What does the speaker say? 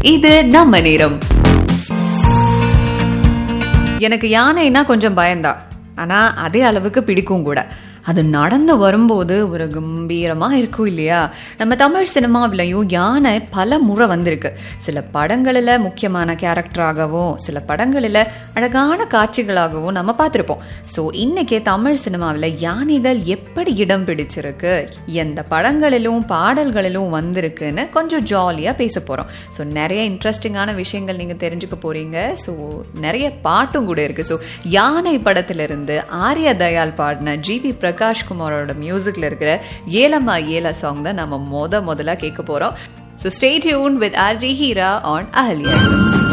இது நம்ம நேரம் எனக்கு யானைன்னா கொஞ்சம் பயம்தான் ஆனா அதே அளவுக்கு பிடிக்கும் கூட அது நடந்து வரும்போது ஒரு கம்பீரமா இருக்கும் இல்லையா நம்ம தமிழ் சினிமாவிலையும் யானை பல முறை வந்திருக்கு சில படங்களில் முக்கியமான கேரக்டராகவும் சில படங்களில் அழகான காட்சிகளாகவும் நம்ம பார்த்துருப்போம் ஸோ இன்னைக்கு தமிழ் சினிமாவில் யானைகள் எப்படி இடம் பிடிச்சிருக்கு எந்த படங்களிலும் பாடல்களிலும் வந்திருக்குன்னு கொஞ்சம் ஜாலியாக பேச போகிறோம் ஸோ நிறைய இன்ட்ரெஸ்டிங்கான விஷயங்கள் நீங்கள் தெரிஞ்சுக்க போறீங்க ஸோ நிறைய பாட்டும் கூட இருக்கு ஸோ யானை படத்திலிருந்து ஆர்யா தயால் பாடின ஜிவி பிரகாஷ் குமாரோட மியூசிக்ல இருக்கிற ஏலம்மா ஏல சாங் தான் நம்ம முத முதல்ல கேட்க போறோம் so stay tune with RJ Heera on Ahalya